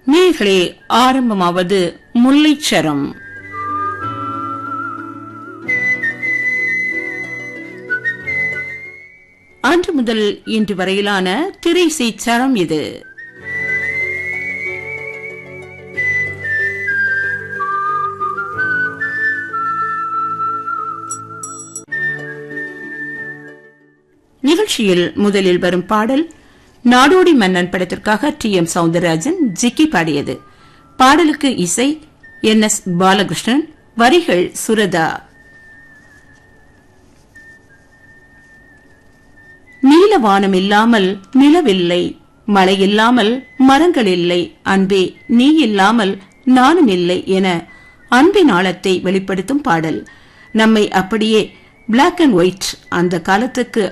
நேர்களே ஆரம்பமாவது முல்லைச்சரம் அன்று முதல் இன்று வரையிலான திரைசை சரம் இது நிகழ்ச்சியில் முதலில் வரும் பாடல் நாடோடி மன்னன் படத்திற்காக டி எம் சவுந்தரராஜன் ஜிக்கி பாடியது பாடலுக்கு இசை என் எஸ் பாலகிருஷ்ணன் வரிகள் சுரதா நீல வானம் இல்லாமல் நிலவில்லை மழை இல்லாமல் மரங்கள் இல்லை அன்பே நீ இல்லாமல் நானும் இல்லை என அன்பின் ஆழத்தை வெளிப்படுத்தும் பாடல் நம்மை அப்படியே பிளாக் அண்ட் ஒயிட் அந்த காலத்துக்கு